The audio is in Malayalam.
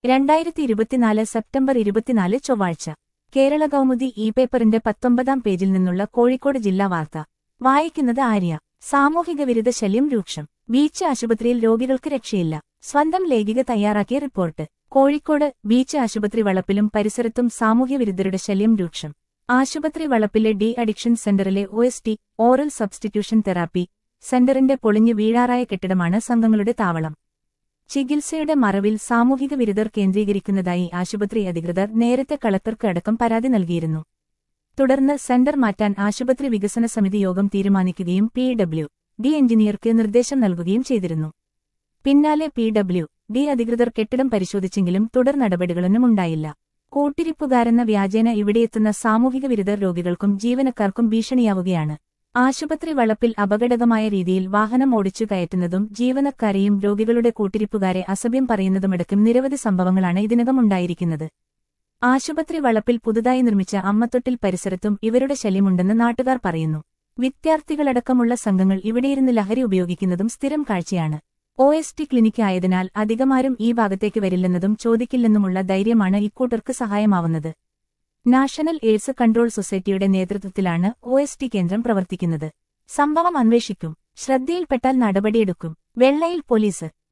രണ്ടായിരത്തി ഇരുപത്തിനാല് സെപ്റ്റംബർ ഇരുപത്തിനാല് ചൊവ്വാഴ്ച കേരള കൗമുദി ഇ പേപ്പറിന്റെ പത്തൊമ്പതാം പേജിൽ നിന്നുള്ള കോഴിക്കോട് ജില്ലാ വാർത്ത വായിക്കുന്നത് ആര്യ സാമൂഹിക വിരുദ്ധ ശല്യം രൂക്ഷം ബീച്ച് ആശുപത്രിയിൽ രോഗികൾക്ക് രക്ഷയില്ല സ്വന്തം ലേഖിക തയ്യാറാക്കിയ റിപ്പോർട്ട് കോഴിക്കോട് ബീച്ച് ആശുപത്രി വളപ്പിലും പരിസരത്തും സാമൂഹ്യവിരുദ്ധരുടെ ശല്യം രൂക്ഷം ആശുപത്രി വളപ്പിലെ ഡി അഡിക്ഷൻ സെന്ററിലെ O S T oral substitution therapy സെന്ററിന്റെ പൊളിഞ്ഞു വീഴാറായ കെട്ടിടമാണ് സംഘങ്ങളുടെ താവളം ചികിത്സയുടെ മറവിൽ സാമൂഹിക വിരുദ്ധർ കേന്ദ്രീകരിക്കുന്നതായി ആശുപത്രി അധികൃതർ നേരത്തെ കളക്ടർക്ക് അടക്കം പരാതി നൽകിയിരുന്നു തുടർന്ന് സെന്റർ മാറ്റാൻ ആശുപത്രി വികസന സമിതി യോഗം തീരുമാനിക്കുകയും പി ഡബ്ല്യു ഡി എഞ്ചിനീയർക്ക് നിർദ്ദേശം നൽകുകയും ചെയ്തിരുന്നു പിന്നാലെ പി ഡബ്ല്യു ഡി അധികൃതർ കെട്ടിടം പരിശോധിച്ചെങ്കിലും തുടർ നടപടികളൊന്നും ഉണ്ടായില്ല കൂട്ടിരിപ്പുകാരെന്ന വ്യാജേന ഇവിടെയെത്തുന്ന സാമൂഹിക വിരുദ്ധർ രോഗികൾക്കും ജീവനക്കാർക്കും ഭീഷണിയാവുകയാണ് ആശുപത്രി വളപ്പിൽ അപകടകമായ രീതിയിൽ വാഹനം ഓടിച്ചു കയറ്റുന്നതും ജീവനക്കാരെയും രോഗികളുടെ കൂട്ടിരിപ്പുകാരെ അസഭ്യം പറയുന്നതുമടക്കം നിരവധി സംഭവങ്ങളാണ് ഇതിനകം ഉണ്ടായിരിക്കുന്നത് ആശുപത്രി വളപ്പിൽ പുതുതായി നിർമ്മിച്ച അമ്മത്തൊട്ടിൽ പരിസരത്തും ഇവരുടെ ശല്യമുണ്ടെന്ന് നാട്ടുകാർ പറയുന്നു വിദ്യാർത്ഥികളടക്കമുള്ള സംഘങ്ങൾ ഇവിടെയിരുന്ന് ലഹരി ഉപയോഗിക്കുന്നതും സ്ഥിരം കാഴ്ചയാണ് ഒ എസ് ടി ക്ലിനിക്ക് ആയതിനാൽ അധികമാരും ഈ ഭാഗത്തേക്ക് വരില്ലെന്നതും ചോദിക്കില്ലെന്നുമുള്ള ധൈര്യമാണ് ഇക്കൂട്ടർക്ക് സഹായമാവുന്നത് നാഷണൽ എയ്ഡ്സ് കൺട്രോൾ സൊസൈറ്റിയുടെ നേതൃത്വത്തിലാണ് ഒ എസ് ടി കേന്ദ്രം പ്രവർത്തിക്കുന്നത് സംഭവം അന്വേഷിക്കും ശ്രദ്ധയിൽപ്പെട്ടാൽ നടപടിയെടുക്കും വെള്ളയിൽ പോലീസ്